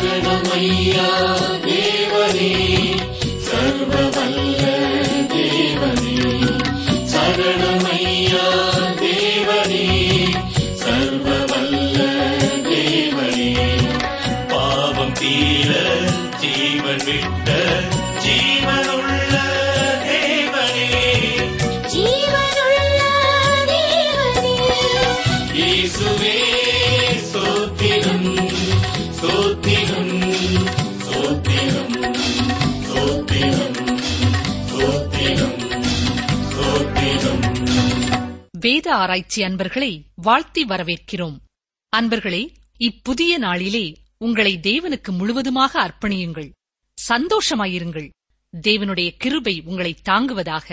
சரணமையா தேவனே சர்வ வல்ல தேவனே சரணமையா தேவனே சர்வ வல்ல தேவனே பாவம் தீர ஜீவன் விட்ட ஜீவனுள்ள தேவனே ஜீவனுள்ள தேவனே இயேசுவே சோத்திரம் சோத்திரம் சோத்திரம் சோத்திரம் சோத்திரம் சோத்திரம் வேத ஆராய்ச்சி அன்பர்களை வாழ்த்தி வரவேற்கிறோம் அன்பர்களே இப்புதிய நாளிலே உங்களை தேவனுக்கு முழுவதுமாக அர்ப்பணியுங்கள் சந்தோஷமாயிருங்கள் தேவனுடைய கிருபை உங்களை தாங்குவதாக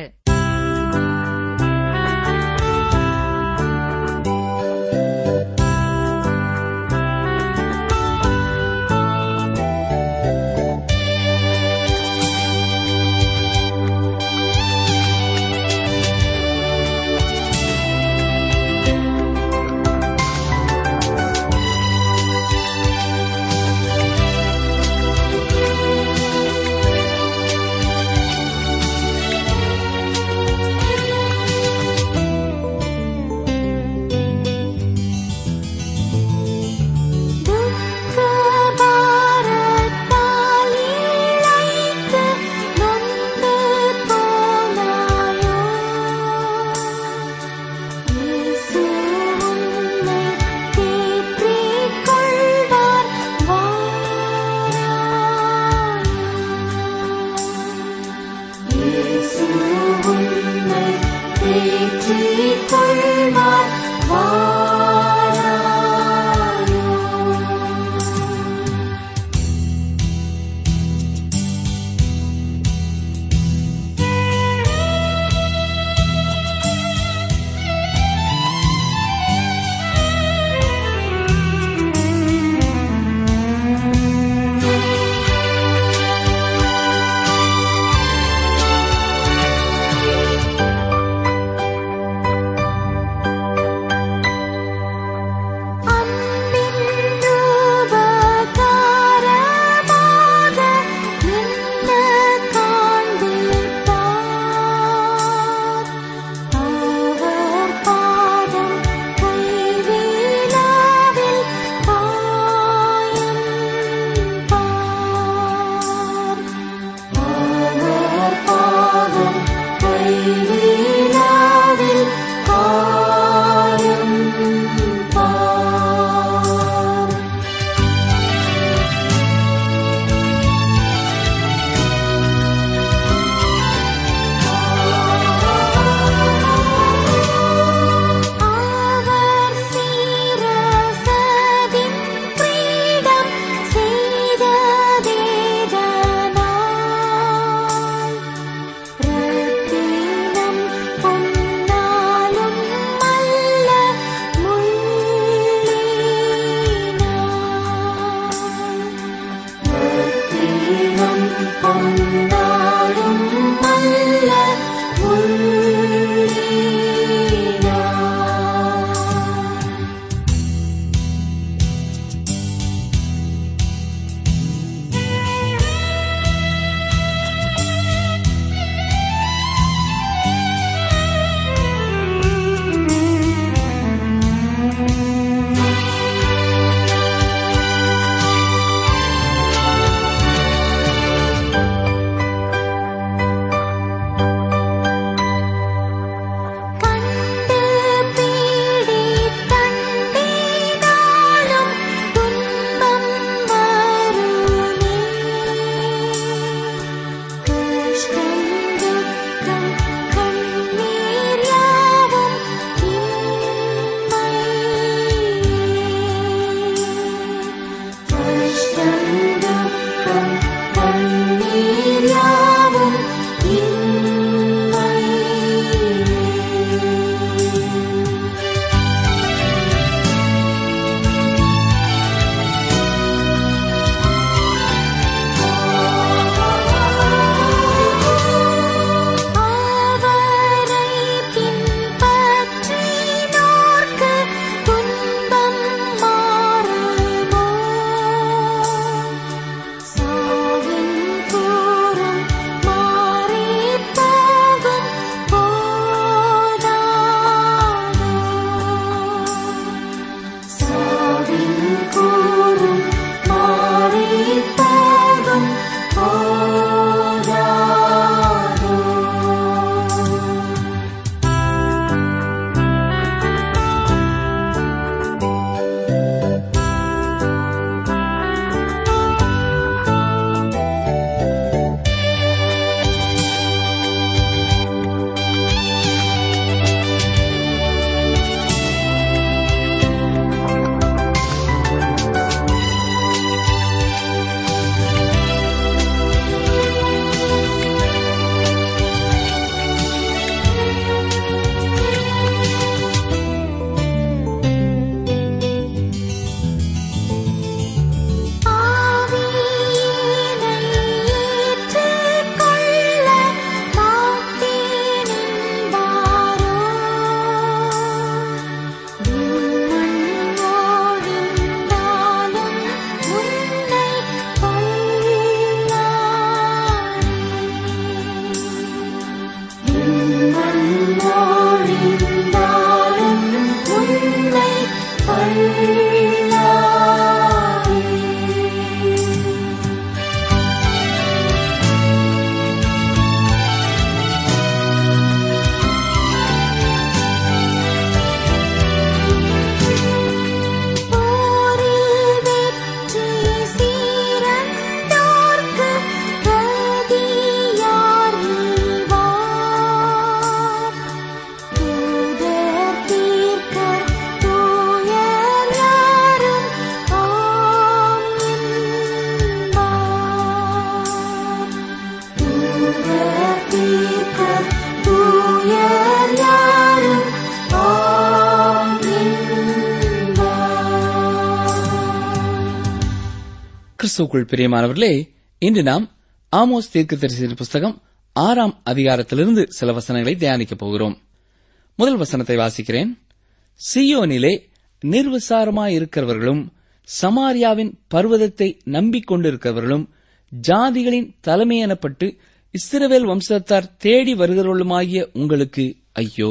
கிறிஸ்துக்குள் பிரியமானவர்களே இன்று நாம் ஆமோஸ் தீர்க்கதரிசியின் புஸ்தகம் ஆறாம் அதிகாரத்திலிருந்து சில வசனங்களை தியானிக்கப் போகிறோம் முதல் வசனத்தை வாசிக்கிறேன் சியோனிலே நிர்விசாரமாயிருக்கிறவர்களும் சமாரியாவின் பர்வதத்தை நம்பிக்கொண்டிருக்கிறவர்களும் ஜாதிகளின் தலைமை எனப்பட்டு இஸ்ரவேல் வம்சத்தார் தேடி வருகிறவர்களுமாகிய உங்களுக்கு ஐயோ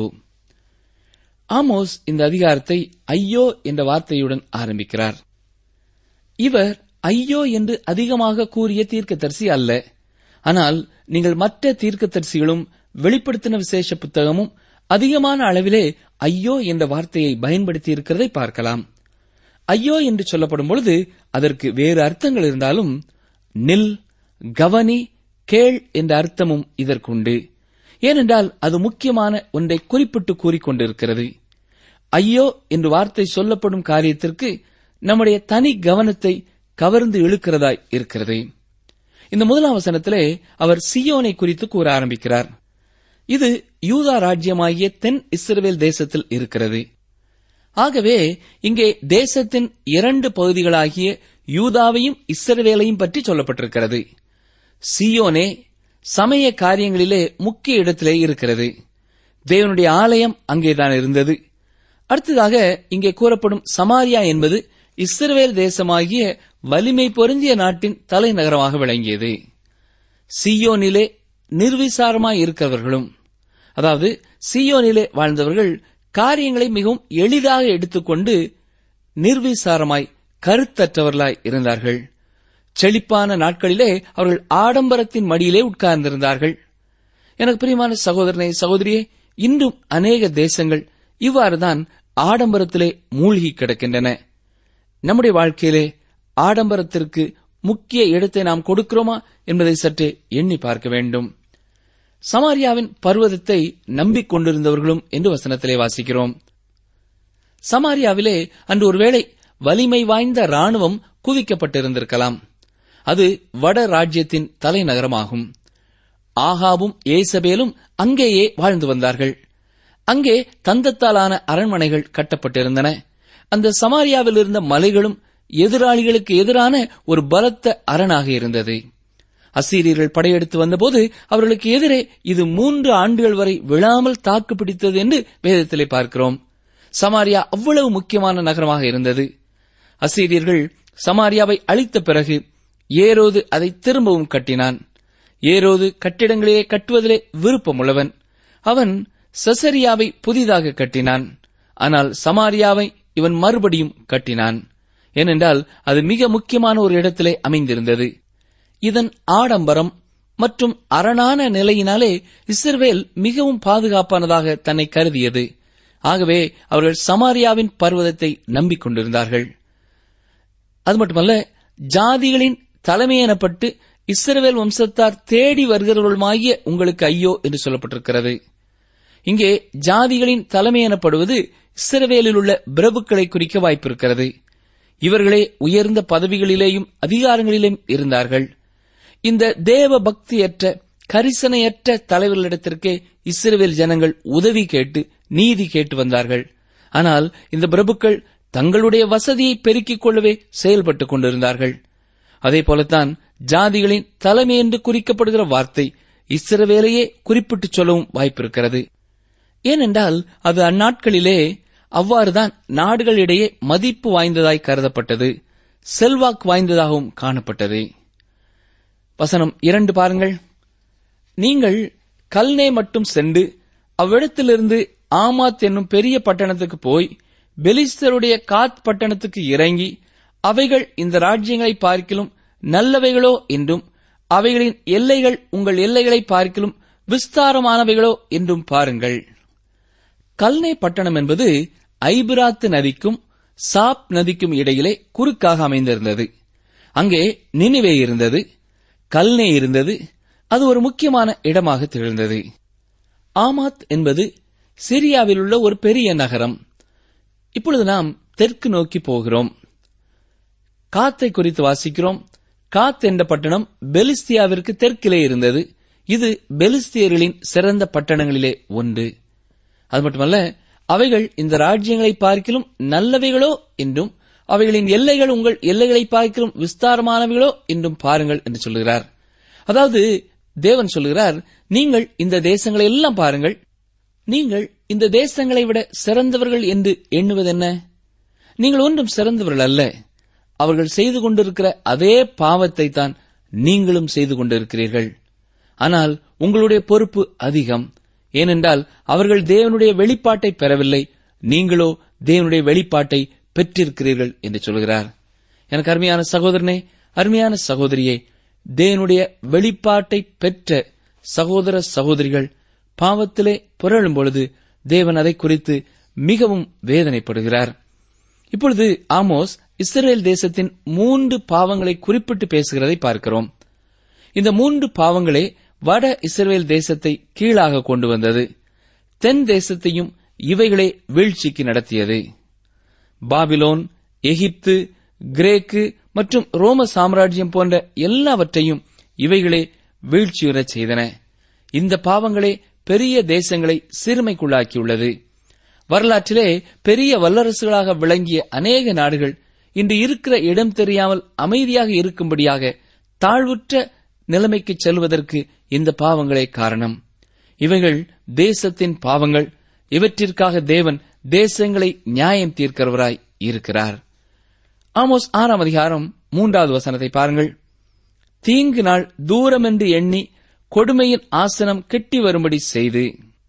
ஆமோஸ் இந்த அதிகாரத்தை ஐயோ என்ற வார்த்தையுடன் ஆரம்பிக்கிறார் இவர் ஐயோ என்று அதிகமாக கூறிய தீர்க்கதரிசி அல்ல ஆனால் நீங்கள் மற்ற தீர்க்கதரிசிகளும் வெளிப்படுத்தின விசேஷ புத்தகமும் அதிகமான அளவிலே ஐயோ என்ற வார்த்தையை பயன்படுத்தி இருக்கிறதை பார்க்கலாம் ஐயோ என்று சொல்லப்படும் பொழுது அதற்கு வேறு அர்த்தங்கள் இருந்தாலும் நில் கவனி கேள் என்ற அர்த்தமும் இதற்குண்டு ஏனென்றால் அது முக்கியமான ஒன்றை குறிப்பிட்டு கூறிக்கொண்டிருக்கிறது ஐயோ என்று வார்த்தை சொல்லப்படும் காரியத்திற்கு நம்முடைய தனி கவனத்தை கவர்ந்து இழுக்கிறதாய் இருக்கிறது இந்த முதலாம் வசனத்திலே அவர் சியோனை குறித்து கூற ஆரம்பிக்கிறார் இது யூதா ராஜ்யமாகிய தென் இஸ்ரவேல் தேசத்தில் இருக்கிறது ஆகவே இங்கே தேசத்தின் இரண்டு பகுதிகளாகிய யூதாவையும் இஸ்ரவேலையும் பற்றி சொல்லப்பட்டிருக்கிறது சியோனே சமய காரியங்களிலே முக்கிய இடத்திலே இருக்கிறது தேவனுடைய ஆலயம் அங்கேதான் இருந்தது அடுத்ததாக இங்கே கூறப்படும் சமாரியா என்பது இஸ்ரவேல் தேசமாகிய வலிமை பொருந்திய நாட்டின் தலைநகரமாக விளங்கியது சியோனிலே நிர்விசாரமாய் இருக்கிறவர்களும் அதாவது சியோனிலே வாழ்ந்தவர்கள் காரியங்களை மிகவும் எளிதாக எடுத்துக்கொண்டு நிர்விசாரமாய் கருத்தற்றவர்களாய் இருந்தார்கள் செழிப்பான நாட்களிலே அவர்கள் ஆடம்பரத்தின் மடியிலே உட்கார்ந்திருந்தார்கள் எனக்கு பிரியமான சகோதரனை சகோதரியே இன்றும் அநேக தேசங்கள் இவ்வாறுதான் ஆடம்பரத்திலே மூழ்கி கிடக்கின்றன நம்முடைய வாழ்க்கையிலே ஆடம்பரத்திற்கு முக்கிய இடத்தை நாம் கொடுக்கிறோமா என்பதை சற்றே எண்ணி பார்க்க வேண்டும் சமாரியாவின் பர்வதத்தை நம்பிக்கொண்டிருந்தவர்களும் என்று வசனத்திலே வாசிக்கிறோம் சமாரியாவிலே அன்று ஒருவேளை வலிமை வாய்ந்த ராணுவம் குவிக்கப்பட்டிருந்திருக்கலாம் அது வட ராஜ்யத்தின் தலைநகரமாகும் ஆகாவும் ஏசபேலும் அங்கேயே வாழ்ந்து வந்தார்கள் அங்கே தந்தத்தாலான அரண்மனைகள் கட்டப்பட்டிருந்தன அந்த சமாரியாவில் இருந்த மலைகளும் எதிராளிகளுக்கு எதிரான ஒரு பலத்த அரணாக இருந்தது அசீரியர்கள் படையெடுத்து வந்தபோது அவர்களுக்கு எதிரே இது மூன்று ஆண்டுகள் வரை விழாமல் தாக்கு பிடித்தது என்று வேதத்திலே பார்க்கிறோம் சமாரியா அவ்வளவு முக்கியமான நகரமாக இருந்தது அசீரியர்கள் சமாரியாவை அழித்த பிறகு ஏரோது அதை திரும்பவும் கட்டினான் ஏரோது கட்டிடங்களிலே கட்டுவதிலே விருப்பமுள்ளவன் அவன் செசரியாவை புதிதாக கட்டினான் ஆனால் சமாரியாவை இவன் மறுபடியும் கட்டினான் ஏனென்றால் அது மிக முக்கியமான ஒரு இடத்திலே அமைந்திருந்தது இதன் ஆடம்பரம் மற்றும் அரணான நிலையினாலே இஸ்ரவேல் மிகவும் பாதுகாப்பானதாக தன்னை கருதியது ஆகவே அவர்கள் சமாரியாவின் பர்வதத்தை நம்பிக்கொண்டிருந்தார்கள் அது மட்டுமல்ல ஜாதிகளின் தலைமை எனப்பட்டு இஸ்ரவேல் வம்சத்தார் தேடி வருகிறவர்களுமாகிய உங்களுக்கு ஐயோ என்று சொல்லப்பட்டிருக்கிறது இங்கே ஜாதிகளின் தலைமை எனப்படுவது இஸ்ரவேலில் உள்ள பிரபுக்களை குறிக்க வாய்ப்பிருக்கிறது இவர்களே உயர்ந்த பதவிகளிலேயும் அதிகாரங்களிலேயும் இருந்தார்கள் இந்த தேவ பக்தியற்ற கரிசனையற்ற தலைவர்களிடத்திற்கே இஸ்ரவேல் ஜனங்கள் உதவி கேட்டு நீதி கேட்டு வந்தார்கள் ஆனால் இந்த பிரபுக்கள் தங்களுடைய வசதியை பெருக்கிக் கொள்ளவே செயல்பட்டுக் கொண்டிருந்தார்கள் அதே போலத்தான் ஜாதிகளின் தலைமை என்று குறிக்கப்படுகிற வார்த்தை இஸ்ரவேலையே குறிப்பிட்டுச் சொல்லவும் வாய்ப்பிருக்கிறது ஏனென்றால் அது அந்நாட்களிலே அவ்வாறுதான் நாடுகளிடையே மதிப்பு வாய்ந்ததாய் கருதப்பட்டது செல்வாக்கு வாய்ந்ததாகவும் காணப்பட்டது வசனம் இரண்டு பாருங்கள் நீங்கள் கல்னே மட்டும் சென்று அவ்விடத்திலிருந்து ஆமாத் என்னும் பெரிய பட்டணத்துக்கு போய் பெலிஸ்தருடைய காத் பட்டணத்துக்கு இறங்கி அவைகள் இந்த ராஜ்யங்களை பார்க்கிலும் நல்லவைகளோ என்றும் அவைகளின் எல்லைகள் உங்கள் எல்லைகளை பார்க்கிலும் விஸ்தாரமானவைகளோ என்றும் பாருங்கள் கல்னே பட்டணம் என்பது ஐபிராத்து நதிக்கும் சாப் நதிக்கும் இடையிலே குறுக்காக அமைந்திருந்தது அங்கே நினிவே இருந்தது கல்னே இருந்தது அது ஒரு முக்கியமான இடமாக திகழ்ந்தது ஆமாத் என்பது சிரியாவில் உள்ள ஒரு பெரிய நகரம் இப்பொழுது நாம் தெற்கு நோக்கி போகிறோம் காத்தை குறித்து வாசிக்கிறோம் காத் என்ற பட்டணம் பெலிஸ்தியாவிற்கு தெற்கிலே இருந்தது இது பெலிஸ்தியர்களின் சிறந்த பட்டணங்களிலே ஒன்று அது மட்டுமல்ல அவைகள் இந்த ராஜ்யங்களை பார்க்கிலும் நல்லவைகளோ என்றும் அவைகளின் எல்லைகள் உங்கள் எல்லைகளை பார்க்கிறோம் விஸ்தாரமானவைகளோ என்றும் பாருங்கள் என்று சொல்லுகிறார் அதாவது தேவன் சொல்லுகிறார் நீங்கள் இந்த தேசங்களை எல்லாம் பாருங்கள் நீங்கள் இந்த தேசங்களை விட சிறந்தவர்கள் என்று எண்ணுவதென்ன நீங்கள் ஒன்றும் சிறந்தவர்கள் அல்ல அவர்கள் செய்து கொண்டிருக்கிற அதே பாவத்தை தான் நீங்களும் செய்து கொண்டிருக்கிறீர்கள் ஆனால் உங்களுடைய பொறுப்பு அதிகம் ஏனென்றால் அவர்கள் தேவனுடைய வெளிப்பாட்டை பெறவில்லை நீங்களோ தேவனுடைய வெளிப்பாட்டை பெற்றிருக்கிறீர்கள் என்று சொல்கிறார் எனக்கு அருமையான சகோதரனே அருமையான சகோதரியே தேவனுடைய வெளிப்பாட்டை பெற்ற சகோதர சகோதரிகள் பாவத்திலே புரளும் பொழுது தேவன் அதை குறித்து மிகவும் வேதனைப்படுகிறார் இப்பொழுது ஆமோஸ் இஸ்ரேல் தேசத்தின் மூன்று பாவங்களை குறிப்பிட்டு பேசுகிறதை பார்க்கிறோம் இந்த மூன்று பாவங்களே வட இஸ்ரேல் தேசத்தை கீழாக கொண்டு வந்தது தென் தேசத்தையும் இவைகளே வீழ்ச்சிக்கு நடத்தியது பாபிலோன் எகிப்து கிரேக்கு மற்றும் ரோம சாம்ராஜ்யம் போன்ற எல்லாவற்றையும் இவைகளே வீழ்ச்சியுறச் செய்தன இந்த பாவங்களே பெரிய தேசங்களை சிறுமைக்குள்ளாக்கியுள்ளது வரலாற்றிலே பெரிய வல்லரசுகளாக விளங்கிய அநேக நாடுகள் இன்று இருக்கிற இடம் தெரியாமல் அமைதியாக இருக்கும்படியாக தாழ்வுற்ற நிலைமைக்கு செல்வதற்கு இந்த பாவங்களே காரணம் இவைகள் தேசத்தின் பாவங்கள் இவற்றிற்காக தேவன் தேசங்களை நியாயம் தீர்க்கிறவராய் இருக்கிறார் ஆமோஸ் ஆறாம் அதிகாரம் மூன்றாவது வசனத்தை பாருங்கள் தீங்கு நாள் தூரமென்று எண்ணி கொடுமையின் ஆசனம் கெட்டி வரும்படி செய்து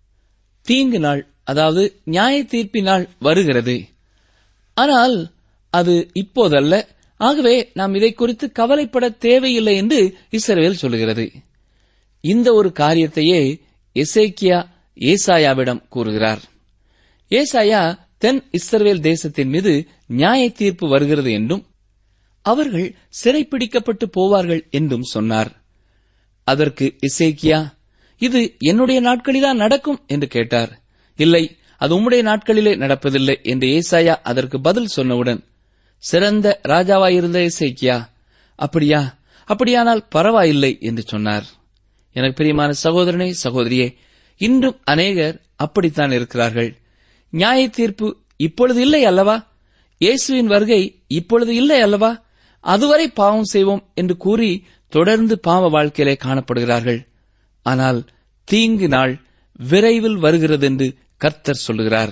தீங்கு நாள் அதாவது நியாய தீர்ப்பினால் வருகிறது ஆனால் அது இப்போதல்ல ஆகவே நாம் இதை குறித்து கவலைப்பட தேவையில்லை என்று இஸ்ரவேல் சொல்லுகிறது இந்த ஒரு காரியத்தையே எசேக்கியா ஏசாயாவிடம் கூறுகிறார் ஏசாயா தென் இஸ்ரவேல் தேசத்தின் மீது நியாய தீர்ப்பு வருகிறது என்றும் அவர்கள் சிறைப்பிடிக்கப்பட்டு போவார்கள் என்றும் சொன்னார் அதற்கு இசேக்கியா இது என்னுடைய நாட்களிலா நடக்கும் என்று கேட்டார் இல்லை அது உம்முடைய நாட்களிலே நடப்பதில்லை என்று ஏசாயா அதற்கு பதில் சொன்னவுடன் சிறந்த ராஜாவாயிருந்த இசைக்கியா அப்படியா அப்படியானால் பரவாயில்லை என்று சொன்னார் எனக்கு பிரியமான சகோதரனே சகோதரியே இன்றும் அநேகர் அப்படித்தான் இருக்கிறார்கள் நியாய தீர்ப்பு இப்பொழுது இல்லை அல்லவா இயேசுவின் வருகை இப்பொழுது இல்லை அல்லவா அதுவரை பாவம் செய்வோம் என்று கூறி தொடர்ந்து பாவ வாழ்க்கையிலே காணப்படுகிறார்கள் ஆனால் தீங்கு நாள் விரைவில் வருகிறது என்று கர்த்தர் சொல்லுகிறார்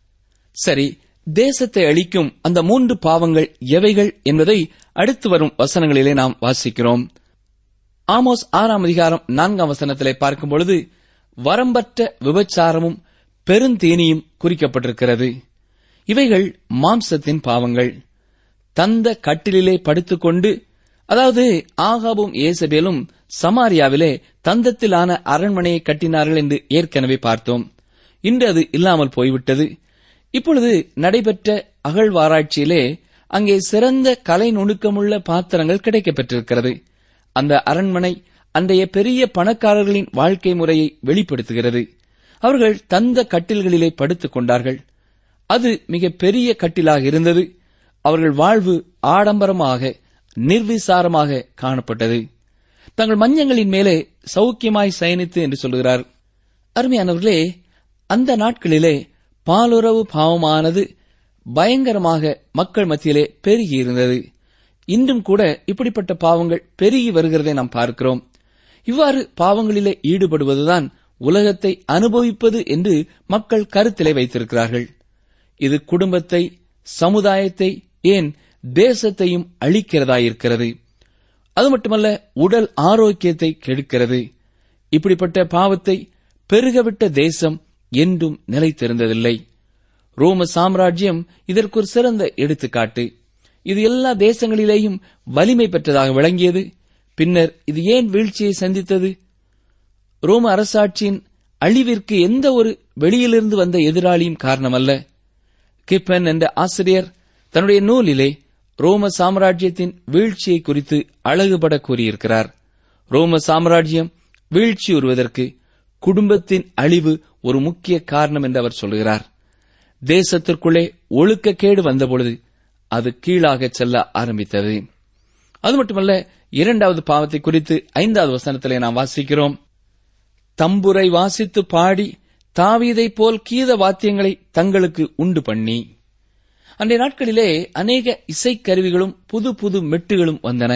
சரி தேசத்தை அளிக்கும் அந்த மூன்று பாவங்கள் எவைகள் என்பதை அடுத்து வரும் வசனங்களிலே நாம் வாசிக்கிறோம் ஆமோஸ் ஆறாம் அதிகாரம் நான்காம் வசனத்திலே பார்க்கும் பொழுது வரம்பற்ற விபச்சாரமும் பெருந்தேனியும் குறிக்கப்பட்டிருக்கிறது இவைகள் மாம்சத்தின் பாவங்கள் தந்த கட்டிலிலே படுத்துக்கொண்டு அதாவது ஆகாபும் ஏசபேலும் சமாரியாவிலே தந்தத்திலான அரண்மனையை கட்டினார்கள் என்று ஏற்கனவே பார்த்தோம் இன்று அது இல்லாமல் போய்விட்டது இப்பொழுது நடைபெற்ற அகழ்வாராய்ச்சியிலே அங்கே சிறந்த கலை நுணுக்கமுள்ள பாத்திரங்கள் கிடைக்கப் பெற்றிருக்கிறது அந்த அரண்மனை அன்றைய பெரிய பணக்காரர்களின் வாழ்க்கை முறையை வெளிப்படுத்துகிறது அவர்கள் தந்த கட்டில்களிலே படுத்துக் கொண்டார்கள் அது மிக பெரிய கட்டிலாக இருந்தது அவர்கள் வாழ்வு ஆடம்பரமாக நிர்விசாரமாக காணப்பட்டது தங்கள் மஞ்சங்களின் மேலே சௌக்கியமாய் சயனித்து என்று சொல்லுகிறார் அருமையானவர்களே அந்த நாட்களிலே பாலுறவு பாவமானது பயங்கரமாக மக்கள் மத்தியிலே பெருகி இருந்தது இன்றும் கூட இப்படிப்பட்ட பாவங்கள் பெருகி வருகிறதை நாம் பார்க்கிறோம் இவ்வாறு பாவங்களிலே ஈடுபடுவதுதான் உலகத்தை அனுபவிப்பது என்று மக்கள் கருத்திலே வைத்திருக்கிறார்கள் இது குடும்பத்தை சமுதாயத்தை ஏன் தேசத்தையும் அழிக்கிறதாயிருக்கிறது அது மட்டுமல்ல உடல் ஆரோக்கியத்தை கெடுக்கிறது இப்படிப்பட்ட பாவத்தை பெருகவிட்ட தேசம் என்றும் நிலைத்திருந்ததில்லை ரோம சாம்ராஜ்யம் இதற்கு ஒரு சிறந்த எடுத்துக்காட்டு இது எல்லா தேசங்களிலேயும் வலிமை பெற்றதாக விளங்கியது பின்னர் இது ஏன் வீழ்ச்சியை சந்தித்தது ரோம அரசாட்சியின் அழிவிற்கு எந்த ஒரு வெளியிலிருந்து வந்த எதிராளியும் காரணமல்ல கிப்பன் என்ற ஆசிரியர் தன்னுடைய நூலிலே ரோம சாம்ராஜ்யத்தின் வீழ்ச்சியை குறித்து அழகுபட கூறியிருக்கிறார் ரோம சாம்ராஜ்யம் வீழ்ச்சியுறுவதற்கு குடும்பத்தின் அழிவு ஒரு முக்கிய காரணம் என்று அவர் சொல்கிறார் தேசத்திற்குள்ளே ஒழுக்கக்கேடு வந்தபொழுது அது கீழாக செல்ல ஆரம்பித்தது அது மட்டுமல்ல இரண்டாவது பாவத்தை குறித்து ஐந்தாவது வசனத்திலே நாம் வாசிக்கிறோம் தம்புரை வாசித்து பாடி தாவீதைப் போல் கீத வாத்தியங்களை தங்களுக்கு உண்டு பண்ணி அன்றைய நாட்களிலே அநேக இசைக்கருவிகளும் புது புது மெட்டுகளும் வந்தன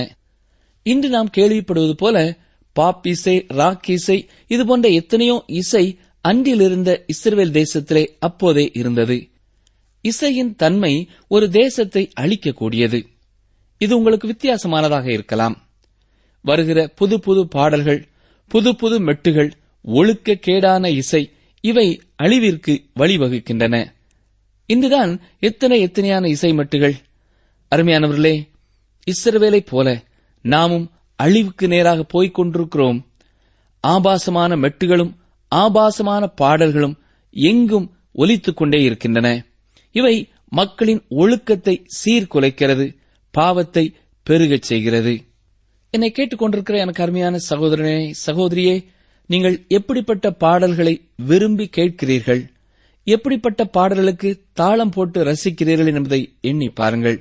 இன்று நாம் கேள்விப்படுவது போல பாப் இசை ராக் இசை இது போன்ற எத்தனையோ இசை அன்றிலிருந்த இஸ்ரேல் தேசத்திலே அப்போதே இருந்தது இசையின் தன்மை ஒரு தேசத்தை அழிக்கக்கூடியது இது உங்களுக்கு வித்தியாசமானதாக இருக்கலாம் வருகிற புது புது பாடல்கள் புது புது மெட்டுகள் ஒழுக்க கேடான இசை இவை அழிவிற்கு வழிவகுக்கின்றன இன்றுதான் எத்தனை எத்தனையான இசை மெட்டுகள் அருமையானவர்களே இஸ்ரவேலைப் போல நாமும் அழிவுக்கு நேராக போய்க் கொண்டிருக்கிறோம் ஆபாசமான மெட்டுகளும் ஆபாசமான பாடல்களும் எங்கும் ஒலித்துக் கொண்டே இருக்கின்றன இவை மக்களின் ஒழுக்கத்தை சீர்குலைக்கிறது பாவத்தை பெருகச் செய்கிறது என்னை கேட்டுக்கொண்டிருக்கிற எனக்கு அருமையான சகோதரனே சகோதரியே நீங்கள் எப்படிப்பட்ட பாடல்களை விரும்பி கேட்கிறீர்கள் எப்படிப்பட்ட பாடல்களுக்கு தாளம் போட்டு ரசிக்கிறீர்கள் என்பதை எண்ணி பாருங்கள்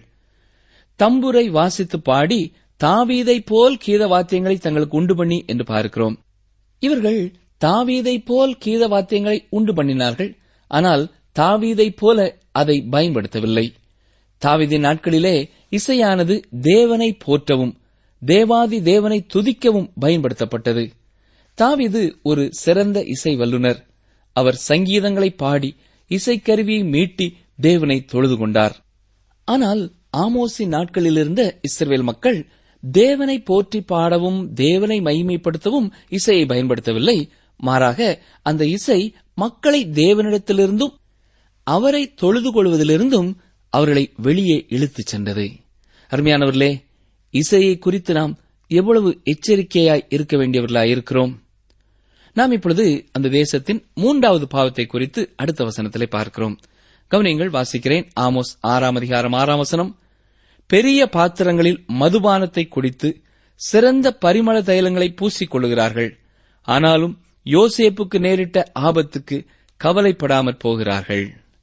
தம்புரை வாசித்து பாடி தாவீதை போல் கீத வாத்தியங்களை தங்களுக்கு உண்டு பண்ணி என்று பார்க்கிறோம் இவர்கள் தாவீதை போல் கீத வாத்தியங்களை உண்டு பண்ணினார்கள் ஆனால் தாவீதை போல அதை பயன்படுத்தவில்லை தாவீதின் நாட்களிலே இசையானது தேவனை போற்றவும் தேவாதி தேவனை துதிக்கவும் பயன்படுத்தப்பட்டது தாவீது ஒரு சிறந்த இசை வல்லுனர் அவர் சங்கீதங்களை பாடி இசைக்கருவியை மீட்டி தேவனை தொழுது கொண்டார் ஆனால் ஆமோசின் நாட்களிலிருந்த இஸ்ரவேல் மக்கள் தேவனை போற்றி பாடவும் தேவனை மகிமைப்படுத்தவும் இசையை பயன்படுத்தவில்லை மாறாக அந்த இசை மக்களை தேவனிடத்திலிருந்தும் அவரை தொழுது கொள்வதிலிருந்தும் அவர்களை வெளியே இழுத்துச் சென்றது அருமையானவர்களே இசையை குறித்து நாம் எவ்வளவு எச்சரிக்கையாய் இருக்க வேண்டியவர்களாய் இருக்கிறோம் நாம் இப்பொழுது அந்த தேசத்தின் மூன்றாவது பாவத்தை குறித்து அடுத்த வசனத்திலே பார்க்கிறோம் கவனியங்கள் வாசிக்கிறேன் ஆமோஸ் ஆறாம் அதிகாரம் ஆறாம் வசனம் பெரிய பாத்திரங்களில் மதுபானத்தை குடித்து சிறந்த பரிமள தைலங்களை பூசிக் கொள்கிறார்கள் ஆனாலும் யோசேப்புக்கு நேரிட்ட ஆபத்துக்கு கவலைப்படாமற் போகிறார்கள்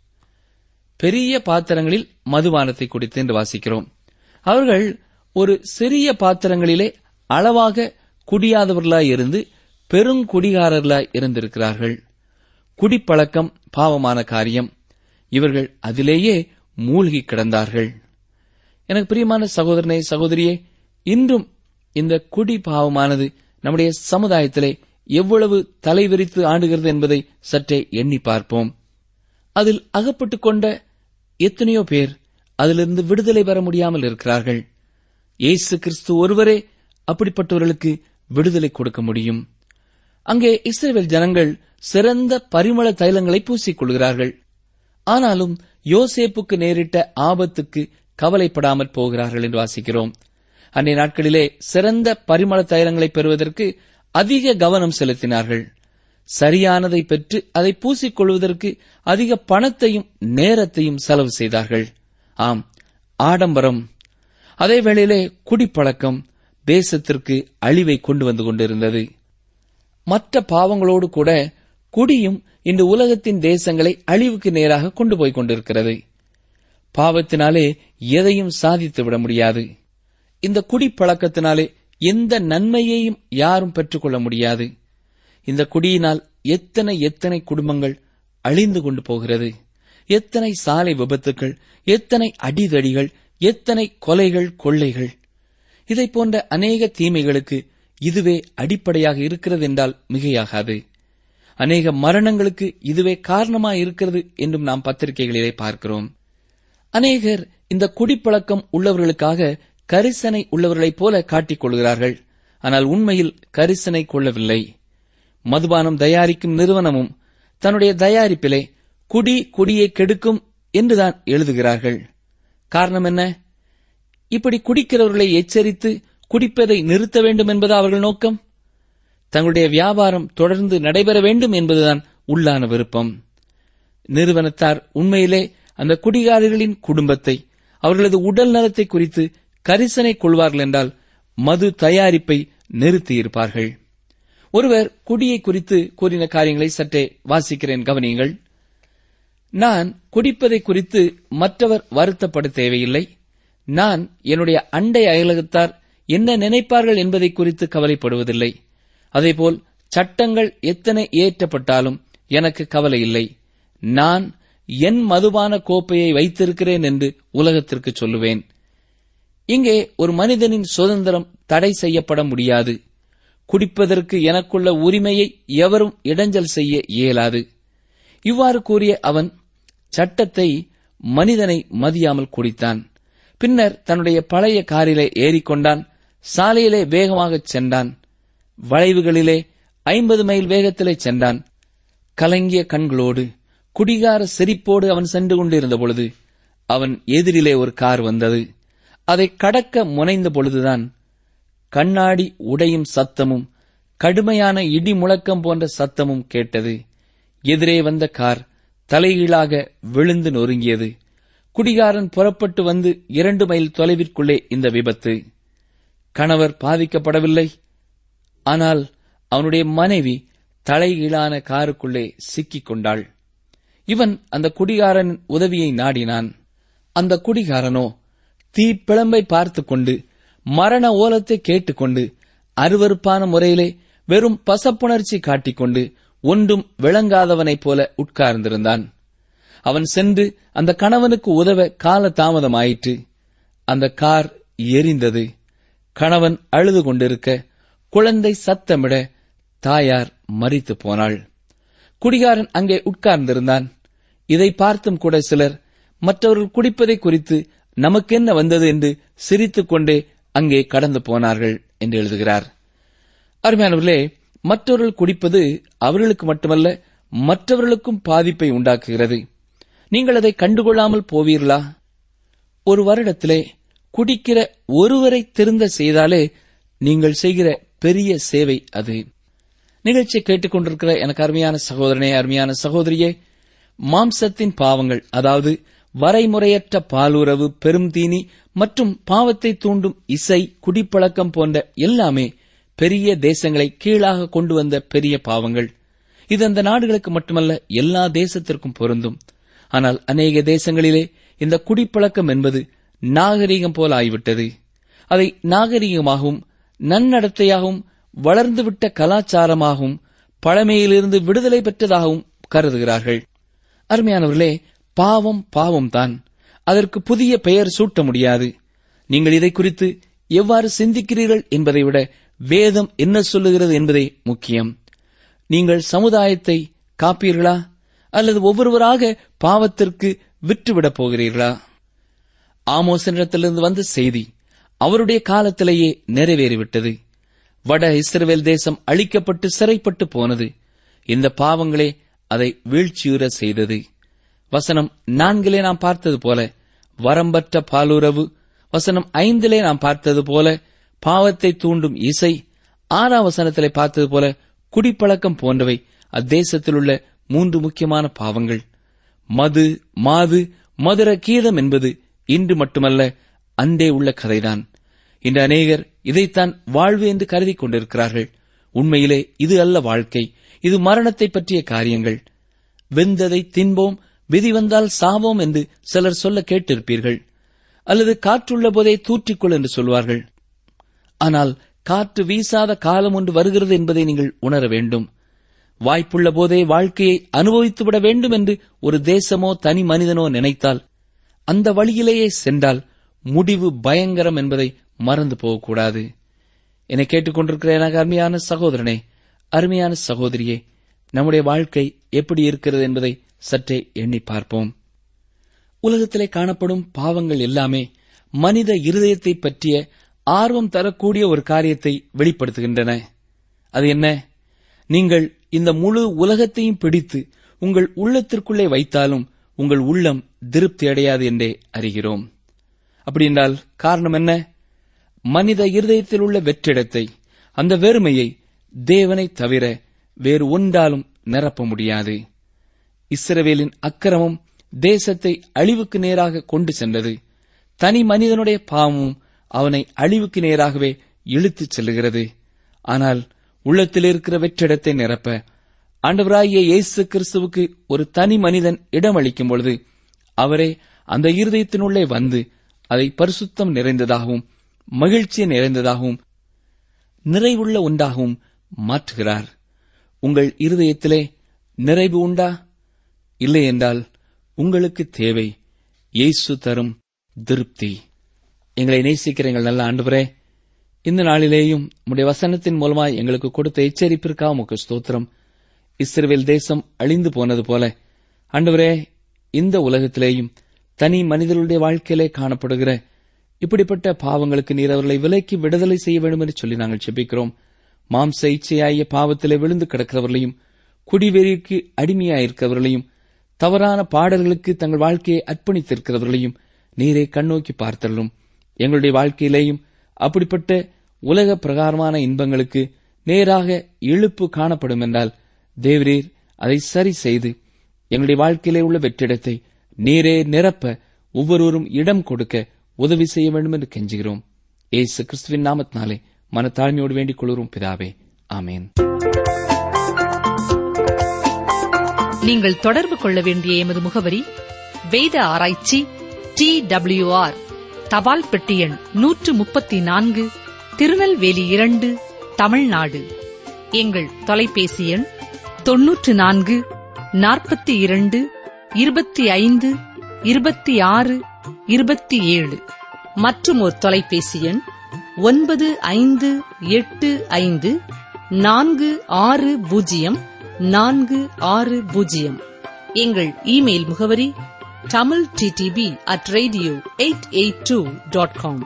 பெரிய பாத்திரங்களில் மதுபானத்தை குடித்து என்று வாசிக்கிறோம் அவர்கள் ஒரு சிறிய பாத்திரங்களிலே அளவாக குடியாதவர்களாய் இருந்து பெருங்குடிகாரர்களாய் இருந்திருக்கிறார்கள் குடிப்பழக்கம் பாவமான காரியம் இவர்கள் அதிலேயே மூழ்கி கிடந்தார்கள் எனக்கு பிரியமான சகோதரனே சகோதரியே இன்றும் இந்த குடி பாவமானது நம்முடைய சமுதாயத்திலே எவ்வளவு தலைவிரித்து ஆண்டுகிறது என்பதை சற்றே எண்ணி பார்ப்போம் அதில் அகப்பட்டுக் கொண்ட எத்தனையோ பேர் அதிலிருந்து விடுதலை பெற முடியாமல் இருக்கிறார்கள் இயேசு கிறிஸ்து ஒருவரே அப்படிப்பட்டவர்களுக்கு விடுதலை கொடுக்க முடியும் அங்கே இஸ்ரேல் ஜனங்கள் சிறந்த பரிமள தைலங்களை பூசிக் கொள்கிறார்கள் ஆனாலும் யோசேப்புக்கு நேரிட்ட ஆபத்துக்கு கவலைப்படாமற் போகிறார்கள் என்று வாசிக்கிறோம் அன்றைய நாட்களிலே சிறந்த பரிமள தைலங்களை பெறுவதற்கு அதிக கவனம் செலுத்தினார்கள் சரியானதை பெற்று அதை பூசிக்கொள்வதற்கு அதிக பணத்தையும் நேரத்தையும் செலவு செய்தார்கள் ஆம் ஆடம்பரம் அதே வேளையிலே குடிப்பழக்கம் தேசத்திற்கு அழிவை கொண்டு வந்து கொண்டிருந்தது மற்ற பாவங்களோடு கூட குடியும் இந்த உலகத்தின் தேசங்களை அழிவுக்கு நேராக கொண்டு போய் கொண்டிருக்கிறது பாவத்தினாலே எதையும் சாதித்து விட முடியாது இந்த குடிப்பழக்கத்தினாலே எந்த நன்மையையும் யாரும் பெற்றுக்கொள்ள முடியாது இந்த குடியினால் எத்தனை எத்தனை குடும்பங்கள் அழிந்து கொண்டு போகிறது எத்தனை சாலை விபத்துக்கள் எத்தனை அடிதடிகள் எத்தனை கொலைகள் கொள்ளைகள் இதை போன்ற அநேக தீமைகளுக்கு இதுவே அடிப்படையாக இருக்கிறது என்றால் மிகையாகாது அநேக மரணங்களுக்கு இதுவே காரணமாக இருக்கிறது என்றும் நாம் பத்திரிகைகளிலே பார்க்கிறோம் அநேகர் இந்த குடிப்பழக்கம் உள்ளவர்களுக்காக கரிசனை உள்ளவர்களைப் போல காட்டிக் கொள்கிறார்கள் ஆனால் உண்மையில் கரிசனை கொள்ளவில்லை மதுபானம் தயாரிக்கும் நிறுவனமும் தன்னுடைய தயாரிப்பிலே குடி குடியை கெடுக்கும் என்றுதான் எழுதுகிறார்கள் காரணம் என்ன இப்படி குடிக்கிறவர்களை எச்சரித்து குடிப்பதை நிறுத்த வேண்டும் என்பதா அவர்கள் நோக்கம் தங்களுடைய வியாபாரம் தொடர்ந்து நடைபெற வேண்டும் என்பதுதான் உள்ளான விருப்பம் நிறுவனத்தார் உண்மையிலே அந்த குடிகாரர்களின் குடும்பத்தை அவர்களது உடல் நலத்தை குறித்து கரிசனை கொள்வார்கள் என்றால் மது தயாரிப்பை நிறுத்தியிருப்பார்கள் ஒருவர் குடியை குறித்து கூறின காரியங்களை சற்றே வாசிக்கிறேன் கவனியுங்கள் நான் குடிப்பதை குறித்து மற்றவர் வருத்தப்பட தேவையில்லை நான் என்னுடைய அண்டை அயலகத்தார் என்ன நினைப்பார்கள் என்பதை குறித்து கவலைப்படுவதில்லை அதேபோல் சட்டங்கள் எத்தனை இயற்றப்பட்டாலும் எனக்கு கவலை இல்லை நான் என் மதுபான கோப்பையை வைத்திருக்கிறேன் என்று உலகத்திற்கு சொல்லுவேன் இங்கே ஒரு மனிதனின் சுதந்திரம் தடை செய்யப்பட முடியாது குடிப்பதற்கு எனக்குள்ள உரிமையை எவரும் இடைஞ்சல் செய்ய இயலாது இவ்வாறு கூறிய அவன் சட்டத்தை மனிதனை மதியாமல் குடித்தான் பின்னர் தன்னுடைய பழைய காரிலே ஏறிக்கொண்டான் சாலையிலே வேகமாகச் சென்றான் வளைவுகளிலே ஐம்பது மைல் வேகத்திலே சென்றான் கலங்கிய கண்களோடு குடிகார சிரிப்போடு அவன் சென்று கொண்டிருந்த பொழுது அவன் எதிரிலே ஒரு கார் வந்தது அதை கடக்க முனைந்த பொழுதுதான் கண்ணாடி உடையும் சத்தமும் கடுமையான இடி முழக்கம் போன்ற சத்தமும் கேட்டது எதிரே வந்த கார் தலைகீழாக விழுந்து நொறுங்கியது குடிகாரன் புறப்பட்டு வந்து இரண்டு மைல் தொலைவிற்குள்ளே இந்த விபத்து கணவர் பாதிக்கப்படவில்லை ஆனால் அவனுடைய மனைவி தலைகீழான காருக்குள்ளே சிக்கிக் கொண்டாள் இவன் அந்த குடிகாரன் உதவியை நாடினான் அந்த குடிகாரனோ தீப்பிழம்பை பார்த்துக் கொண்டு மரண ஓலத்தை கேட்டுக்கொண்டு அருவருப்பான முறையிலே வெறும் பசப்புணர்ச்சி காட்டிக்கொண்டு ஒன்றும் விளங்காதவனைப் போல உட்கார்ந்திருந்தான் அவன் சென்று அந்த கணவனுக்கு உதவ கால தாமதமாயிற்று அந்த கார் எரிந்தது கணவன் அழுது கொண்டிருக்க குழந்தை சத்தமிட தாயார் மரித்து போனாள் குடிகாரன் அங்கே உட்கார்ந்திருந்தான் இதை பார்த்தும் கூட சிலர் மற்றவர்கள் குடிப்பதை குறித்து நமக்கென்ன வந்தது என்று சிரித்துக் கொண்டே அங்கே கடந்து போனார்கள் என்று எழுதுகிறார் அருமையானவர்களே மற்றவர்கள் குடிப்பது அவர்களுக்கு மட்டுமல்ல மற்றவர்களுக்கும் பாதிப்பை உண்டாக்குகிறது நீங்கள் அதை கண்டுகொள்ளாமல் போவீர்களா ஒரு வருடத்திலே குடிக்கிற ஒருவரை திருந்த செய்தாலே நீங்கள் செய்கிற பெரிய சேவை அது நிகழ்ச்சியை கேட்டுக்கொண்டிருக்கிற எனக்கு அருமையான சகோதரனே அருமையான சகோதரியே மாம்சத்தின் பாவங்கள் அதாவது வரைமுறையற்ற பாலுறவு பெரும் தீனி மற்றும் பாவத்தை தூண்டும் இசை குடிப்பழக்கம் போன்ற எல்லாமே பெரிய தேசங்களை கீழாக கொண்டு வந்த பெரிய பாவங்கள் இது அந்த நாடுகளுக்கு மட்டுமல்ல எல்லா தேசத்திற்கும் பொருந்தும் ஆனால் அநேக தேசங்களிலே இந்த குடிப்பழக்கம் என்பது நாகரிகம் போல ஆகிவிட்டது அதை நாகரிகமாகவும் நன்னடத்தையாகவும் வளர்ந்துவிட்ட கலாச்சாரமாகவும் பழமையிலிருந்து விடுதலை பெற்றதாகவும் கருதுகிறார்கள் அருமையானவர்களே பாவம் பாவம்தான் அதற்கு புதிய பெயர் சூட்ட முடியாது நீங்கள் இதை குறித்து எவ்வாறு சிந்திக்கிறீர்கள் என்பதை விட வேதம் என்ன சொல்லுகிறது என்பதே முக்கியம் நீங்கள் சமுதாயத்தை காப்பீர்களா அல்லது ஒவ்வொருவராக பாவத்திற்கு விற்றுவிடப் போகிறீர்களா ஆமோசனிடத்திலிருந்து வந்த செய்தி அவருடைய காலத்திலேயே நிறைவேறிவிட்டது வட இஸ்ரவேல் தேசம் அழிக்கப்பட்டு சிறைப்பட்டு போனது இந்த பாவங்களே அதை வீழ்ச்சியுற செய்தது வசனம் நான்கிலே நாம் பார்த்தது போல வரம்பற்ற பாலுறவு வசனம் ஐந்திலே நாம் பார்த்தது போல பாவத்தை தூண்டும் இசை ஆறாம் வசனத்திலே பார்த்தது போல குடிப்பழக்கம் போன்றவை அத்தேசத்தில் உள்ள மூன்று முக்கியமான பாவங்கள் மது மாது மதுர கீதம் என்பது இன்று மட்டுமல்ல அன்றே உள்ள கதைதான் இன்று அநேகர் இதைத்தான் வாழ்வு என்று கருதிக் கொண்டிருக்கிறார்கள் உண்மையிலே இது அல்ல வாழ்க்கை இது மரணத்தை பற்றிய காரியங்கள் வெந்ததை தின்போம் விதி வந்தால் சாவோம் என்று சிலர் சொல்ல கேட்டிருப்பீர்கள் அல்லது காற்றுள்ள போதே தூற்றிக்கொள் என்று சொல்வார்கள் ஆனால் காற்று வீசாத காலம் ஒன்று வருகிறது என்பதை நீங்கள் உணர வேண்டும் வாய்ப்புள்ள போதே வாழ்க்கையை அனுபவித்துவிட வேண்டும் என்று ஒரு தேசமோ தனி மனிதனோ நினைத்தால் அந்த வழியிலேயே சென்றால் முடிவு பயங்கரம் என்பதை மறந்து போகக்கூடாது என்னை கேட்டுக்கொண்டிருக்கிற எனக்கு அருமையான சகோதரனே அருமையான சகோதரியே நம்முடைய வாழ்க்கை எப்படி இருக்கிறது என்பதை சற்றே எண்ணி பார்ப்போம் உலகத்திலே காணப்படும் பாவங்கள் எல்லாமே மனித இருதயத்தை பற்றிய ஆர்வம் தரக்கூடிய ஒரு காரியத்தை வெளிப்படுத்துகின்றன அது என்ன நீங்கள் இந்த முழு உலகத்தையும் பிடித்து உங்கள் உள்ளத்திற்குள்ளே வைத்தாலும் உங்கள் உள்ளம் திருப்தி அடையாது என்றே அறிகிறோம் அப்படி என்றால் காரணம் என்ன மனித இருதயத்தில் உள்ள வெற்றிடத்தை அந்த வெறுமையை தேவனை தவிர வேறு ஒன்றாலும் நிரப்ப முடியாது இஸ்ரவேலின் அக்கிரமம் தேசத்தை அழிவுக்கு நேராக கொண்டு சென்றது தனி மனிதனுடைய பாவமும் அவனை அழிவுக்கு நேராகவே இழுத்துச் செல்லுகிறது ஆனால் உள்ளத்தில் இருக்கிற வெற்றிடத்தை நிரப்ப ஆண்டவராகிய இயேசு கிறிஸ்துவுக்கு ஒரு தனி மனிதன் இடமளிக்கும் பொழுது அவரே அந்த இருதயத்தினுள்ளே வந்து அதை பரிசுத்தம் நிறைந்ததாகவும் மகிழ்ச்சி நிறைந்ததாகவும் நிறைவுள்ள ஒன்றாகவும் மாற்றுகிறார் உங்கள் இருதயத்திலே நிறைவு உண்டா இல்லை என்றால் உங்களுக்கு தேவை இயேசு தரும் திருப்தி எங்களை நேசிக்கிற எங்கள் நல்ல ஆண்டவரே இந்த நாளிலேயும் உம்முடைய வசனத்தின் மூலமாய் எங்களுக்கு கொடுத்த எச்சரிப்பிற்காக உமக்கு ஸ்தோத்திரம் இஸ்ரவேல் தேசம் அழிந்து போனது போல ஆண்டவரே இந்த உலகத்திலேயும் தனி மனிதர்களுடைய வாழ்க்கையிலே காணப்படுகிற இப்படிப்பட்ட பாவங்களுக்கு நீர் அவர்களை விலைக்கு விடுதலை செய்ய வேண்டும் என்று சொல்லி நாங்கள் செபிக்கிறோம் மாம்ச இச்சையாகிய பாவத்திலே விழுந்து கிடக்கிறவர்களையும் குடிவெறிக்கு அடிமையாயிருக்கிறவர்களையும் தவறான பாடல்களுக்கு தங்கள் வாழ்க்கையை அர்ப்பணித்திருக்கிறவர்களையும் நீரை கண்ணோக்கி பார்த்தலும் எங்களுடைய வாழ்க்கையிலேயும் அப்படிப்பட்ட உலக பிரகாரமான இன்பங்களுக்கு நேராக இழுப்பு காணப்படும் என்றால் தேவரீர் அதை சரி செய்து எங்களுடைய வாழ்க்கையிலே உள்ள வெற்றிடத்தை நீரே நிரப்ப ஒவ்வொருவரும் இடம் கொடுக்க உதவி செய்ய வேண்டும் என்று கெஞ்சுகிறோம் ஏசு கிறிஸ்துவின் நாமத்தினாலே மனத்தாழ்மையோடு வேண்டிக் கொள்கிறோம் பிதாவே ஆமேன் நீங்கள் தொடர்பு கொள்ள வேண்டிய எமது முகவரி வேத ஆராய்ச்சி டி ஆர் தபால் பெட்டி எண் நூற்று முப்பத்தி நான்கு திருநெல்வேலி இரண்டு தமிழ்நாடு எங்கள் தொலைபேசி எண் தொன்னூற்று நான்கு நாற்பத்தி இரண்டு இருபத்தி ஐந்து இருபத்தி ஆறு இருபத்தி ஏழு மற்றும் ஒரு தொலைபேசி எண் ஒன்பது ஐந்து எட்டு ஐந்து நான்கு ஆறு பூஜ்ஜியம் நான்கு ஆறு பூஜ்ஜியம் எங்கள் இமெயில் முகவரி Tamil DTP at radio eight eight two dot com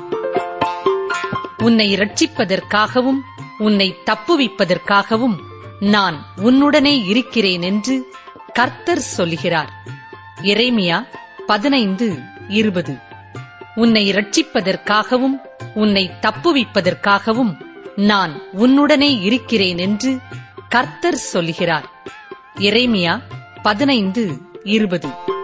உன்னை ரட்சிப்பதற்காகவும் உன்னை தப்புவிப்பதற்காகவும் நான் உன்னுடனே இருக்கிறேன் என்று கர்த்தர் சொல்லுகிறார் எரேமியா பதினைந்து இருபது உன்னை ரட்சிப்பதற்காகவும் உன்னை தப்புவிப்பதற்காகவும் நான் உன்னுடனே இருக்கிறேன் என்று கர்த்தர் சொல்லுகிறார் எரேமியா பதினைந்து இருபது